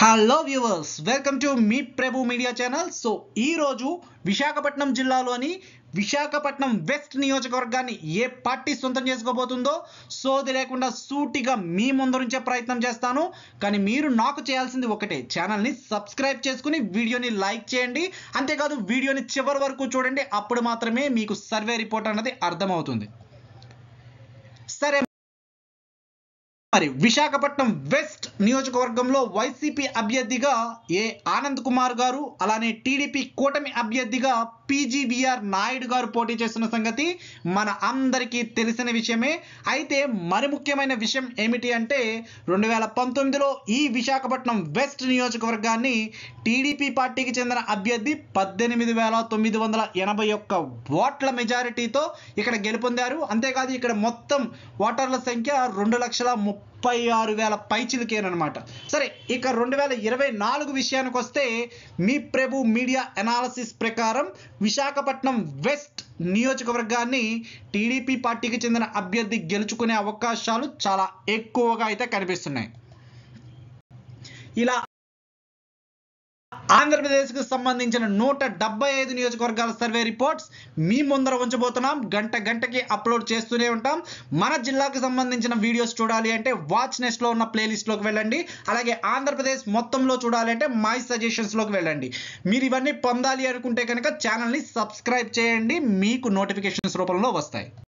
hello viewers welcome to మీ Prabhu media channel so ఈ రోజు విశాఖపట్నం జిల్లాలోని విశాఖపట్నం వెస్ట్ నియోజకవర్గాన్ని ఏ పార్టీ సొంతం చేసుకోబోతుందో సోది లేకుండా సూటిగా మీ ముందరుంచే ప్రయత్నం చేస్తాను కానీ మీరు నాకు చేయాల్సింది ఒకటే ఛానల్ని సబ్స్క్రైబ్ చేసుకుని వీడియోని లైక్ చేయండి అంతేకాదు వీడియోని చివరి వరకు చూడండి అప్పుడు మాత్రమే మీకు సర్వే రిపోర్ట్ అన్నది అర్థమవుతుంది సరే మరి విశాఖపట్నం వెస్ట్ నియోజకవర్గంలో వైసీపీ అభ్యర్థిగా ఏ ఆనంద్ కుమార్ గారు అలానే టీడీపీ కూటమి అభ్యర్థిగా పీజీవీఆర్ నాయుడు గారు పోటీ చేస్తున్న సంగతి మన అందరికీ తెలిసిన విషయమే అయితే మరి ముఖ్యమైన విషయం ఏమిటి అంటే రెండు వేల పంతొమ్మిదిలో ఈ విశాఖపట్నం వెస్ట్ నియోజకవర్గాన్ని టీడీపీ పార్టీకి చెందిన అభ్యర్థి పద్దెనిమిది వేల తొమ్మిది వందల ఎనభై ఒక్క ఓట్ల మెజారిటీతో ఇక్కడ గెలుపొందారు అంతేకాదు ఇక్కడ మొత్తం ఓటర్ల సంఖ్య రెండు లక్షల ముప్పై ఆరు వేల పైచిలకేనమాట సరే ఇక రెండు వేల ఇరవై నాలుగు విషయానికి వస్తే మీ ప్రభు మీడియా అనాలసిస్ ప్రకారం విశాఖపట్నం వెస్ట్ నియోజకవర్గాన్ని టీడీపీ పార్టీకి చెందిన అభ్యర్థి గెలుచుకునే అవకాశాలు చాలా ఎక్కువగా అయితే కనిపిస్తున్నాయి ఇలా ఆంధ్రప్రదేశ్కు సంబంధించిన నూట డెబ్బై ఐదు నియోజకవర్గాల సర్వే రిపోర్ట్స్ మీ ముందర ఉంచబోతున్నాం గంట గంటకి అప్లోడ్ చేస్తూనే ఉంటాం మన జిల్లాకు సంబంధించిన వీడియోస్ చూడాలి అంటే వాచ్ నెస్ట్లో ఉన్న ప్లేలిస్ట్లోకి వెళ్ళండి అలాగే ఆంధ్రప్రదేశ్ మొత్తంలో చూడాలి అంటే మై సజెషన్స్లోకి వెళ్ళండి మీరు ఇవన్నీ పొందాలి అనుకుంటే కనుక ఛానల్ని సబ్స్క్రైబ్ చేయండి మీకు నోటిఫికేషన్స్ రూపంలో వస్తాయి